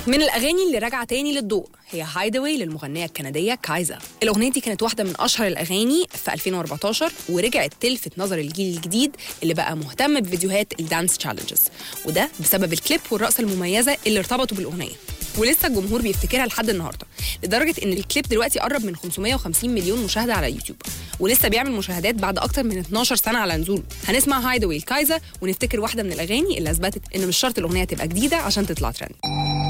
من الاغاني اللي راجعه تاني للضوء هي هايدوي للمغنيه الكنديه كايزا الاغنيه دي كانت واحده من اشهر الاغاني في 2014 ورجعت تلفت نظر الجيل الجديد اللي بقى مهتم بفيديوهات الدانس تشالنجز وده بسبب الكليب والرقصه المميزه اللي ارتبطوا بالاغنيه ولسه الجمهور بيفتكرها لحد النهارده لدرجه ان الكليب دلوقتي قرب من 550 مليون مشاهده على يوتيوب ولسه بيعمل مشاهدات بعد اكتر من 12 سنه على نزوله هنسمع هايدوي الكايزا ونفتكر واحده من الاغاني اللي اثبتت ان مش شرط الاغنيه تبقى جديده عشان تطلع ترند